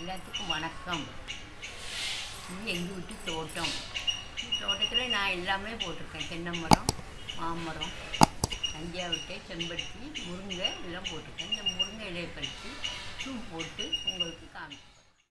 எல்லாத்துக்கும் வணக்கம் இது எங்கள் வீட்டு தோட்டம் இந்த தோட்டத்தில் நான் எல்லாமே போட்டிருக்கேன் தென்னை மரம் மாமரம் தஞ்சாவட்டை செம்பருத்தி முருங்கை எல்லாம் போட்டிருக்கேன் இந்த முருங்கை இலையை பறித்து பூ போட்டு உங்களுக்கு காமிப்பேன்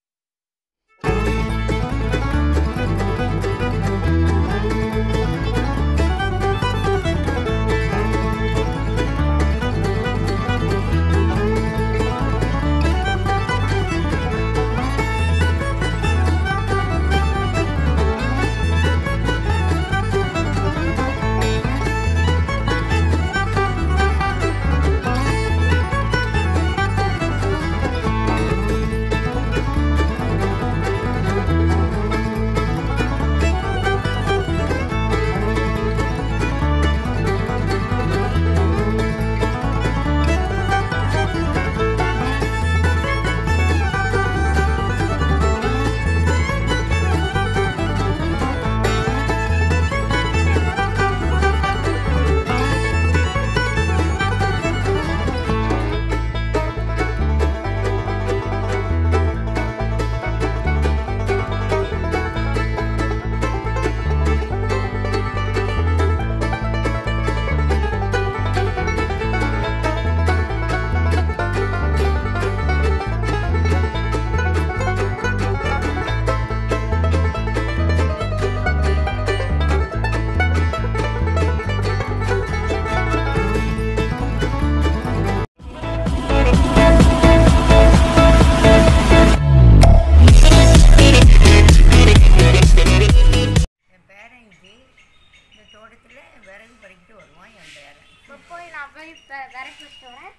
என் பேரன் இது இந்த தோட்டத்தில் விறகு பறிக்கிட்டு வருவான் என் பேரன் இப்போ போய் நான் போய் இப்போ விறகு வச்சுட்டு வரேன்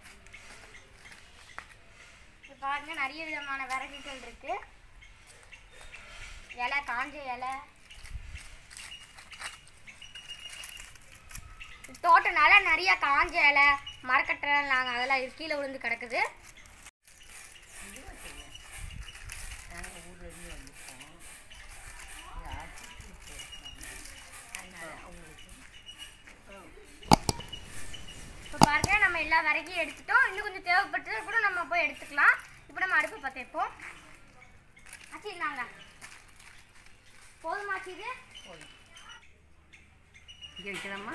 இப்போ பாருங்க நிறைய விதமான விறகுகள் இருக்கு இலை காஞ்ச இலை தோட்டனால நிறைய காஞ்ச இலை மரக்கட்டை நாங்கள் அதெல்லாம் இது கீழே விழுந்து கிடக்குது இது வச்சுங்க நாங்கள் ஊர்லேருந்து வந்துருக்கோம் இது ஆட்சி அதனால் அவங்களுக்கு இப்போ பாருங்க நம்ம எல்லா விறகையும் எடுத்துட்டோம் இன்னும் கொஞ்சம் தேவைப்பட்டது கூட நம்ம போய் எடுத்துக்கலாம் இப்போ நம்ம அடுப்பு பற்ற வைப்போம் ஆச்சி இந்தாங்க போதுமாச்சு இது போதும் இங்கே வைக்கலாமா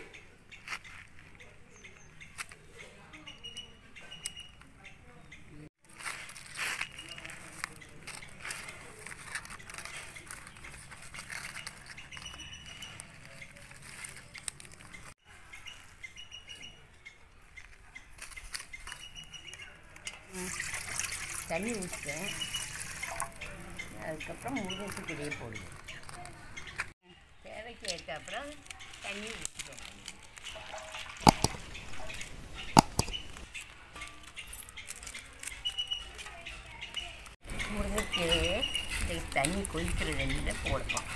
தண்ணி ஊற்றுறேன் அதுக்கப்புறம் முருங்கை கிளியே போடுவேன் தேவைக்கு ஏற்ற அப்புறம் தண்ணி ஊற்றிடுவேன் முருங்கைக்கீரையே இந்த தண்ணி கொதிக்கிற தண்ணியில் போடுவோம்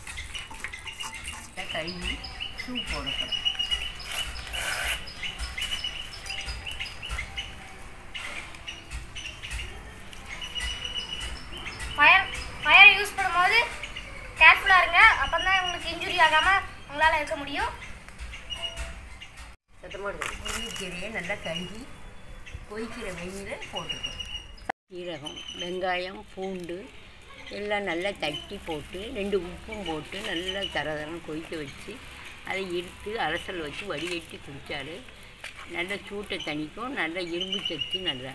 இதை கழுவி சூ போடணும் ஃபயர் ஃபயர் யூஸ் பண்ணும்போது கேர்ஃபுல்லாக இருங்க அப்போ தான் உங்களுக்கு இன்ஜுரி ஆகாமல் உங்களால் இருக்க முடியும் முருங்கைக்கீரையை நல்லா கழுவி கொதிக்கிற வெந்நீரை போட்டுக்கணும் சீரகம் வெங்காயம் பூண்டு எல்லாம் நல்லா தட்டி போட்டு ரெண்டு உப்பும் போட்டு நல்லா தரதரம் கொதிக்க வச்சு அதை எடுத்து அரசல் வச்சு வடிகட்டி குடித்தாலே நல்ல சூட்டை தணிக்கும் நல்ல இரும்பு சத்து நல்லா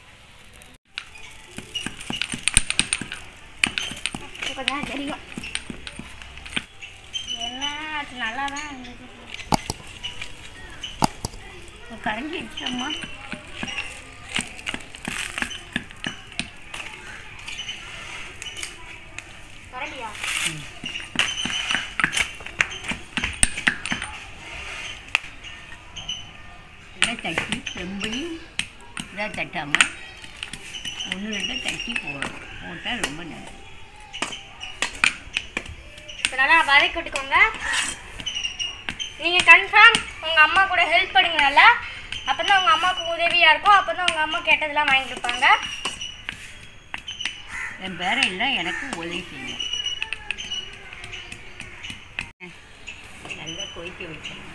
இப்போ தான் தெரியும் என்ன அது நல்லா தான் இருந்தது கரைஞ்சி வச்சோம்மா வரலையா நல்லா தட்டி ரொம்பையும் இதாக தட்டாமல் ஒன்று ரெண்டாக தட்டி போடணும் போட்டால் ரொம்ப நல்லது இப்போ நல்லா வதக்கி விட்டுக்கோங்க நீங்கள் கன்ஃபார்ம் உங்கள் அம்மா கூட ஹெல்ப் பண்ணுங்க நல்லா அப்போ தான் உங்கள் அம்மாவுக்கு உதவியாக இருக்கும் அப்போ தான் உங்கள் அம்மா கேட்டதெல்லாம் வாங்கி கொடுப்பாங்க என் பேரன் எல்லாம் எனக்கு உதவி செய்யும் நல்லா கொதிக்க வைக்கணும்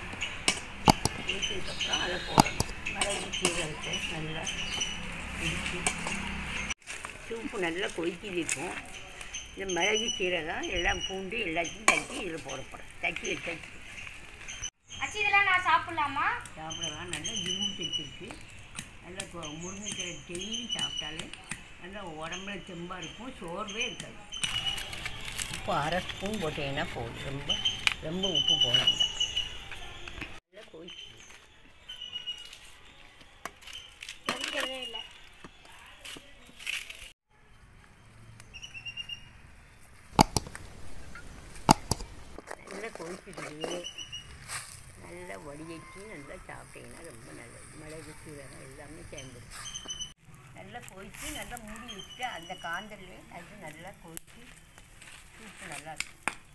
கொதிச்சதுக்கப்புறம் அதை போடணும் மிளகு சீரகத்தை நல்லா இடிச்சு சூப்பு நல்லா கொதிக்கிது இருக்கும் இந்த மிளகு சீரகம் எல்லாம் பூண்டு எல்லாத்தையும் தட்டி இதில் போட போகிறேன் தட்டி வச்சாச்சு ஆச்சி இதெல்லாம் நான் சாப்பிடலாமா சாப்பிடலாம் நல்லா இரும்பு தைச்சிருக்கு நல்லா கொ- முருங்கைக்கீரை டெய்லி சாப்பிட்டாலே நல்லா உடம்புல தெம்பாக இருக்கும் சோர்வே இருக்காது உப்பு அரை ஸ்பூன் போட்டீங்கன்னா போதும் ரொம்ப ரொம்ப உப்பு போட வேண்டாம் நல்லா கொதிச்சு கொதிக்கிறதே இல்லை நல்லா கொதிச்சிடுது நல்லா வடிகட்டி நல்லா சாப்பிட்டீங்கன்னா ரொம்ப நல்லது மிளகு சீரகம் எல்லாமே சேர்ந்துடும் நல்லா கொதித்து நல்லா மூடி வச்சுட்டு அந்த காந்தல்லே அது நல்லா கொதித்து சூப்பு நல்லா இருக்கும்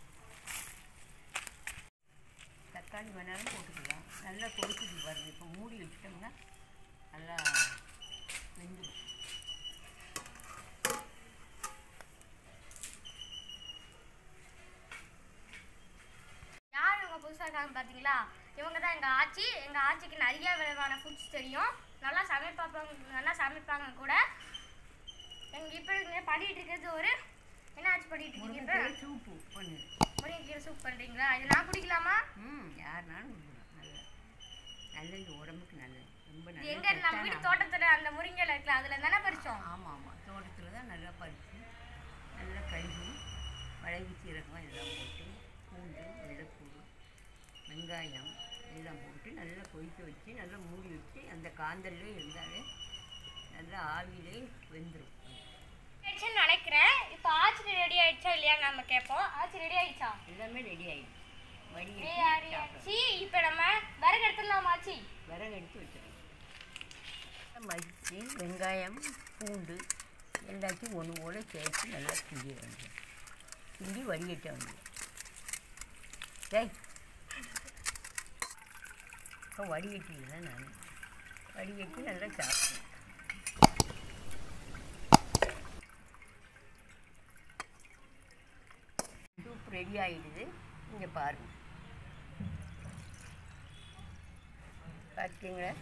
தக்காளி வேணாலும் போட்டுக்கலாம் நல்லா கொதிச்சுட்டு வருது இப்போ மூடி வச்சிட்டோம்னா நல்லா வெந்துடும் யார் இவங்க புதுசாக இருக்காங்க பார்த்தீங்களா இவங்க தான் எங்கள் ஆச்சி எங்கள் ஆச்சிக்கு நிறைய விதமான ஃபுட்ஸ் தெரியும் நல்லா சமைப்பாங்க நல்லா சமைப்பாங்க கூட எங்கள் இப்போ இங்கே பண்ணிட்டு இருக்கிறது ஒரு என்ன ஆச்சு பண்ணிட்டு இருக்கீங்க முருங்கைக்கீரை சூப்பு பண்ணு முருங்கைக்கீரை சூப் பண்ணுறீங்களா இது நான் குடிக்கலாமா ம் யாருனாலும் குடிக்கலாம் நல்லது நல்லது உடம்புக்கு நல்லது ரொம்ப இது நல்லது எங்க நம்ம வீட்டு தோட்டத்தில் அந்த முருங்கையில இருக்குல்ல அதில் தானே பறிச்சோம் ஆமாம் ஆமாம் தோட்டத்தில் தான் நல்லா பறித்து நல்லா கழுவி மிளகு சீரகம் எல்லாம் போட்டு பூண்டு வெள்ளைப்பூடு வெங்காயம் எல்லாம் போட்டு நல்லா கொதிக்க வச்சு நல்லா மூடி வச்சு அந்த காந்தல்லே இருந்தாலே நல்லா ஆவியிலே வெந்துடும் ஆயிடுச்சுன்னு நினைக்கிறேன் இப்போ ஆச்சி ரெடி ஆயிடுச்சா இல்லையா நம்ம கேட்போம் ஆச்சி ரெடி ஆயிடுச்சா எல்லாமே ரெடி ஆகிடுச்சு வடி ரெடி வச்சு சாப்பிடலாம் ஆயிடுச்சு இப்போ நம்ம விறகு எடுத்துடலாமா ஆச்சி விறகு எடுத்து வச்சிடணும் மதித்து வெங்காயம் பூண்டு எல்லாத்தையும் ஒன்று போல் சேர்த்து நல்லா கிண்டி வேண்டியது கிண்டி வடிகட்ட வேண்டியது டேய் இப்போ வடிகட்டிடுறேன் நான் வடிகட்டி நல்லா சாப்பிடுவேன் சூப் ரெடி ஆகிடுது இங்கே பாருங்கள் பார்த்தீங்களா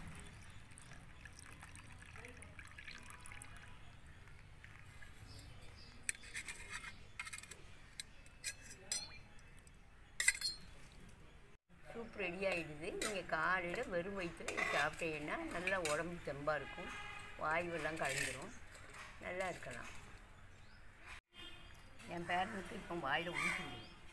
சூப் ரெடி ஆகிடுது நீங்கள் காலையில் வெறும் வயிற்றுல இதை சாப்பிட்டீங்கன்னா நல்லா உடம்பு தெம்பாக இருக்கும் வாயுவெல்லாம் கலந்துரும் நல்லா இருக்கலாம் என் பேரனுக்கு இப்போ வாயில் ஊற்றி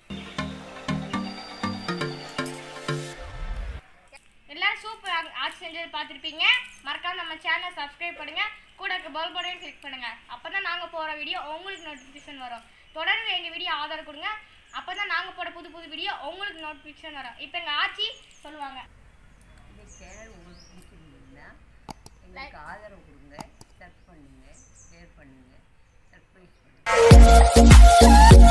எல்லாரும் சூப்பர் ஆட்சி செஞ்சது பார்த்துருப்பீங்க மறக்காம நம்ம சேனலை சப்ஸ்கிரைப் பண்ணுங்க கூட இருக்க பெல் பட்டனையும் கிளிக் பண்ணுங்க அப்பதான் நாங்க போற வீடியோ உங்களுக்கு நோட்டிஃபிகேஷன் வரும் தொடர்ந்து எங்க வீடியோ ஆதரவு கொடுங்க அப்பதான் நாங்க போட புது புது வீடியோ உங்களுக்கு நோட்டிஃபிகேஷன் வரும் இப்போ எங்க ஆச்சி சொல்லுவாங்க இந்த சேனல் உங்களுக்கு பிடிச்சிருந்ததுன்னா எங்களுக்கு ஆதரவு கொடுங்க சப் பண்ணுங்கள் ஷேர் பண்ணுங்கள் சர்ப்ரைஸ் பண்ணுங்கள்